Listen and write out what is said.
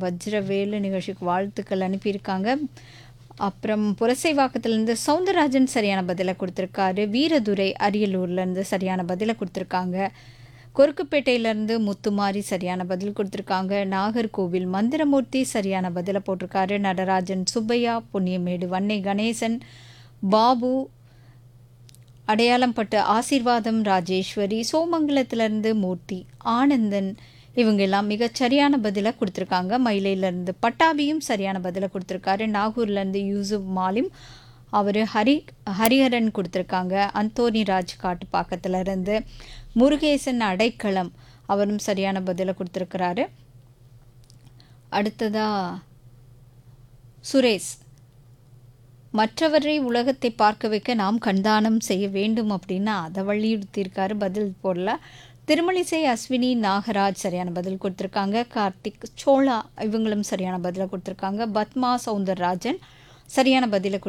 வஜ்ரவேலு நிகழ்ச்சிக்கு வாழ்த்துக்கள் அனுப்பியிருக்காங்க அப்புறம் புரசைவாக்கத்துலேருந்து சவுந்தரராஜன் சரியான பதிலை கொடுத்துருக்காரு வீரதுரை அரியலூர்லேருந்து சரியான பதிலை கொடுத்துருக்காங்க கொருக்குப்பேட்டையிலேருந்து முத்துமாரி சரியான பதில் கொடுத்துருக்காங்க நாகர்கோவில் மந்திரமூர்த்தி சரியான பதிலை போட்டிருக்காரு நடராஜன் சுப்பையா புண்ணியமேடு வன்னை கணேசன் பாபு அடையாளம் பட்டு ஆசீர்வாதம் ராஜேஸ்வரி சோமங்கலத்திலேருந்து மூர்த்தி ஆனந்தன் இவங்க எல்லாம் மிகச் சரியான பதிலை கொடுத்துருக்காங்க மயிலையிலேருந்து பட்டாபியும் சரியான பதிலை கொடுத்துருக்காரு நாகூர்லேருந்து யூசுப் மாலிம் அவர் ஹரி ஹரிஹரன் கொடுத்துருக்காங்க அந்தோனி ராஜ் காட்டுப்பாக்கத்துலேருந்து முருகேசன் அடைக்கலம் அவரும் சரியான பதிலை கொடுத்துருக்கிறாரு அடுத்ததா சுரேஷ் மற்றவரை உலகத்தை பார்க்க வைக்க நாம் கண்தானம் செய்ய வேண்டும் அப்படின்னு அதை வலியுறுத்தியிருக்காரு பதில் போடல திருமலிசை அஸ்வினி நாகராஜ் சரியான பதில் கொடுத்துருக்காங்க கார்த்திக் சோழா இவங்களும் சரியான பதிலை கொடுத்துருக்காங்க பத்மா சவுந்தரராஜன் சரியான பதிலை